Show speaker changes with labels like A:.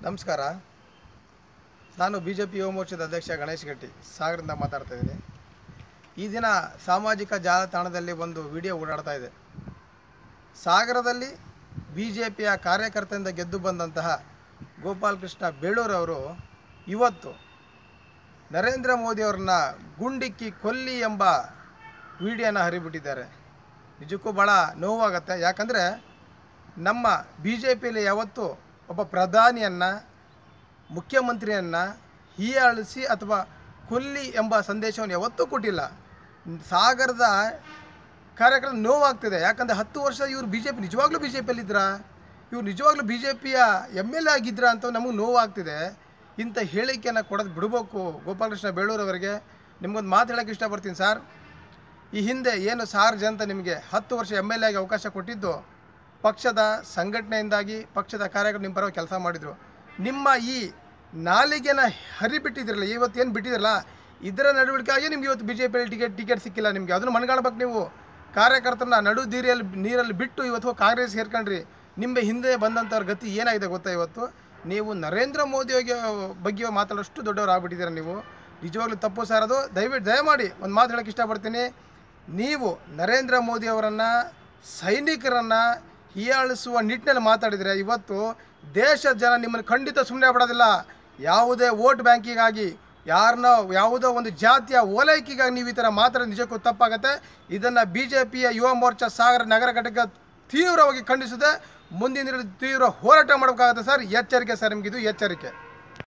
A: ನಮಸ್ಕಾರ ನಾನು B J P ಯುವ ಮೋರ್ಚಾದ ಅಧ್ಯಕ್ಷ ಗಣೇಶ್ ಗಟ್ಟಿ ಸಾಗರದಿಂದ ಮಾತಾಡ್ತಾ ಇದ್ದೀನಿ ಈ ದಿನ ಸಾಮಾಜಿಕ ಜಾಲತಾಣದಲ್ಲಿ ಒಂದು ವಿಡಿಯೋ ಓಡಾಡ್ತಾ ಇದೆ ಸಾಗರದಲ್ಲಿ ಬಿ ಜೆ ಪಿಯ ಕಾರ್ಯಕರ್ತರಿಂದ ಗೆದ್ದು ಬಂದಂತಹ ಗೋಪಾಲಕೃಷ್ಣ ಬೇಳೂರವರು ಇವತ್ತು ನರೇಂದ್ರ ಮೋದಿಯವ್ರನ್ನ ಗುಂಡಿಕ್ಕಿ ಕೊಲ್ಲಿ ಎಂಬ ವಿಡಿಯೋನ ಹರಿಬಿಟ್ಟಿದ್ದಾರೆ ನಿಜಕ್ಕೂ ಭಾಳ ನೋವಾಗತ್ತೆ ಯಾಕಂದರೆ ನಮ್ಮ ಬಿ ಜೆ ಪಿಯಲ್ಲಿ ಯಾವತ್ತೂ ಒಬ್ಬ ಪ್ರಧಾನಿಯನ್ನು ಮುಖ್ಯಮಂತ್ರಿಯನ್ನು ಹೀಯಾಳಿಸಿ ಅಥವಾ ಕೊಲ್ಲಿ ಎಂಬ ಸಂದೇಶವನ್ನು ಯಾವತ್ತೂ ಕೊಟ್ಟಿಲ್ಲ ಸಾಗರದ ಕಾರ್ಯಕ್ರಮ ನೋವಾಗ್ತಿದೆ ಯಾಕಂದರೆ ಹತ್ತು ವರ್ಷ ಇವರು ಬಿ ಜೆ ಪಿ ನಿಜವಾಗ್ಲೂ ಬಿ ಜೆ ಪಿಯಲ್ಲಿದ್ರಾ ಇವ್ರು ನಿಜವಾಗ್ಲೂ ಬಿ ಜೆ ಪಿಯ ಎಮ್ ಎಲ್ ಎ ಆಗಿದ್ರಾ ಅಂತ ನಮಗೆ ನೋವಾಗ್ತಿದೆ ಇಂಥ ಹೇಳಿಕೆಯನ್ನು ಕೊಡೋದು ಬಿಡಬೇಕು ಗೋಪಾಲಕೃಷ್ಣ ಬೇಳೂರವರಿಗೆ ನಿಮ್ಗೊಂದು ಮಾತು ಹೇಳೋಕ್ಕೆ ಇಷ್ಟಪಡ್ತೀನಿ ಸರ್ ಈ ಹಿಂದೆ ಏನು ಸಾರ್ ಜನತೆ ನಿಮಗೆ ಹತ್ತು ವರ್ಷ ಎಮ್ ಎಲ್ ಎಗೆ ಅವಕಾಶ ಕೊಟ್ಟಿದ್ದು ಪಕ್ಷದ ಸಂಘಟನೆಯಿಂದಾಗಿ ಪಕ್ಷದ ಕಾರ್ಯಕರ್ತರು ನಿಮ್ಮ ಪರವಾಗಿ ಕೆಲಸ ಮಾಡಿದರು ನಿಮ್ಮ ಈ ನಾಲಿಗೆನ ಹರಿಬಿಟ್ಟಿದ್ರಲ್ಲ ಇವತ್ತು ಏನು ಬಿಟ್ಟಿದ್ರಲ್ಲ ಇದರ ನಡವಳಿಕೆಯಾಗಿ ನಿಮ್ಗೆ ಇವತ್ತು ಬಿ ಜೆ ಪಿಯಲ್ಲಿ ಟಿಕೆಟ್ ಟಿಕೆಟ್ ಸಿಕ್ಕಿಲ್ಲ ನಿಮಗೆ ಅದನ್ನು ಮನ್ಗಾಡ್ಬೇಕು ನೀವು ಕಾರ್ಯಕರ್ತರನ್ನ ನಡು ನೀರಲ್ಲಿ ನೀರಲ್ಲಿ ಬಿಟ್ಟು ಇವತ್ತು ಹೋಗಿ ಕಾಂಗ್ರೆಸ್ ಸೇರ್ಕೊಂಡ್ರಿ ನಿಮ್ಮ ಹಿಂದೆ ಬಂದಂಥವ್ರ ಗತಿ ಏನಾಗಿದೆ ಗೊತ್ತಾ ಇವತ್ತು ನೀವು ನರೇಂದ್ರ ಮೋದಿ ಬಗ್ಗೆ ಮಾತಾಡೋಷ್ಟು ದೊಡ್ಡವ್ರು ಆಗ್ಬಿಟ್ಟಿದ್ದೀರ ನೀವು ನಿಜವಾಗ್ಲೂ ತಪ್ಪು ಸರ್ ಅದು ದಯವಿಟ್ಟು ದಯಮಾಡಿ ಒಂದು ಮಾತು ಹೇಳೋಕ್ಕೆ ಇಷ್ಟಪಡ್ತೀನಿ ನೀವು ನರೇಂದ್ರ ಮೋದಿ ಅವರನ್ನು ಸೈನಿಕರನ್ನು ಹೀಯಾಳಿಸುವ ನಿಟ್ಟಿನಲ್ಲಿ ಮಾತಾಡಿದರೆ ಇವತ್ತು ದೇಶದ ಜನ ನಿಮ್ಮನ್ನು ಖಂಡಿತ ಸುಮ್ಮನೆ ಬಿಡೋದಿಲ್ಲ ಯಾವುದೇ ವೋಟ್ ಬ್ಯಾಂಕಿಗಾಗಿ ಯಾರನ್ನ ಯಾವುದೋ ಒಂದು ಜಾತಿಯ ಓಲೈಕೆಗಾಗಿ ನೀವು ಈ ಥರ ಮಾತಾಡೋದು ನಿಜಕ್ಕೂ ತಪ್ಪಾಗುತ್ತೆ ಇದನ್ನು ಬಿ ಜೆ ಪಿಯ ಯುವ ಮೋರ್ಚಾ ಸಾಗರ ನಗರ ಘಟಕ ತೀವ್ರವಾಗಿ ಖಂಡಿಸಿದೆ ಮುಂದಿನ ದಿನಗಳಲ್ಲಿ ತೀವ್ರ ಹೋರಾಟ ಮಾಡಬೇಕಾಗುತ್ತೆ ಸರ್ ಎಚ್ಚರಿಕೆ ಸರ್ ನಿಮಗಿದು ಎಚ್ಚರಿಕೆ